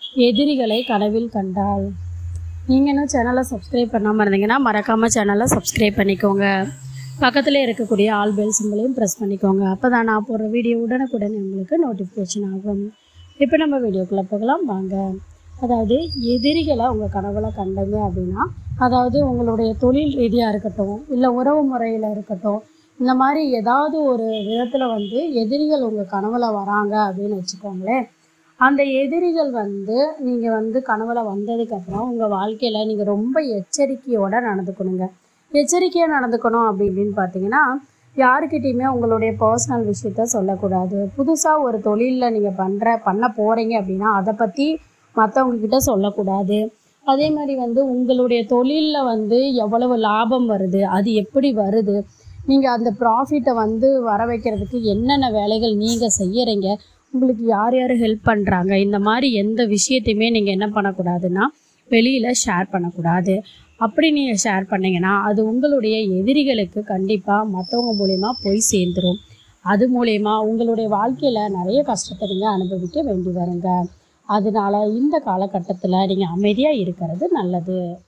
எதிரிகளை கனவில் கண்டாள் நீங்கள் இன்னும் சேனலை சப்ஸ்கிரைப் பண்ணாமல் இருந்தீங்கன்னா மறக்காமல் சேனலை சப்ஸ்கிரைப் பண்ணிக்கோங்க பக்கத்தில் இருக்கக்கூடிய ஆல் பெல் சிம்பிளையும் ப்ரெஸ் பண்ணிக்கோங்க அப்போ தான் நான் போடுற வீடியோ உடனுக்குடன் உங்களுக்கு நோட்டிஃபிகேஷன் ஆகும் இப்போ நம்ம வீடியோக்குள்ளே போகலாம் வாங்க அதாவது எதிரிகளை உங்கள் கனவுல கண்டீங்க அப்படின்னா அதாவது உங்களுடைய தொழில் ரீதியாக இருக்கட்டும் இல்லை உறவு முறையில் இருக்கட்டும் இந்த மாதிரி ஏதாவது ஒரு விதத்தில் வந்து எதிரிகள் உங்கள் கனவுல வராங்க அப்படின்னு வச்சுக்கோங்களேன் அந்த எதிரிகள் வந்து நீங்கள் வந்து கனவுல வந்ததுக்கப்புறம் உங்கள் வாழ்க்கையில் நீங்கள் ரொம்ப எச்சரிக்கையோடு நடந்துக்கணுங்க எச்சரிக்கையாக நடந்துக்கணும் அப்படி இப்படின்னு பார்த்தீங்கன்னா யாருக்கிட்டேயுமே உங்களுடைய பர்சனல் விஷயத்த சொல்லக்கூடாது புதுசாக ஒரு தொழிலில் நீங்கள் பண்ணுற பண்ண போகிறீங்க அப்படின்னா அதை பற்றி மற்றவங்க கிட்ட சொல்லக்கூடாது அதே மாதிரி வந்து உங்களுடைய தொழிலில் வந்து எவ்வளவு லாபம் வருது அது எப்படி வருது நீங்கள் அந்த ப்ராஃபிட்டை வந்து வர வைக்கிறதுக்கு என்னென்ன வேலைகள் நீங்கள் செய்யறீங்க உங்களுக்கு யார் யார் ஹெல்ப் பண்ணுறாங்க இந்த மாதிரி எந்த விஷயத்தையுமே நீங்கள் என்ன பண்ணக்கூடாதுன்னா வெளியில் ஷேர் பண்ணக்கூடாது அப்படி நீங்கள் ஷேர் பண்ணீங்கன்னா அது உங்களுடைய எதிரிகளுக்கு கண்டிப்பாக மற்றவங்க மூலயமா போய் சேர்ந்துடும் அது மூலயமா உங்களுடைய வாழ்க்கையில் நிறைய கஷ்டத்தை நீங்கள் அனுபவிக்க வேண்டி வருங்க அதனால இந்த காலகட்டத்தில் நீங்கள் அமைதியாக இருக்கிறது நல்லது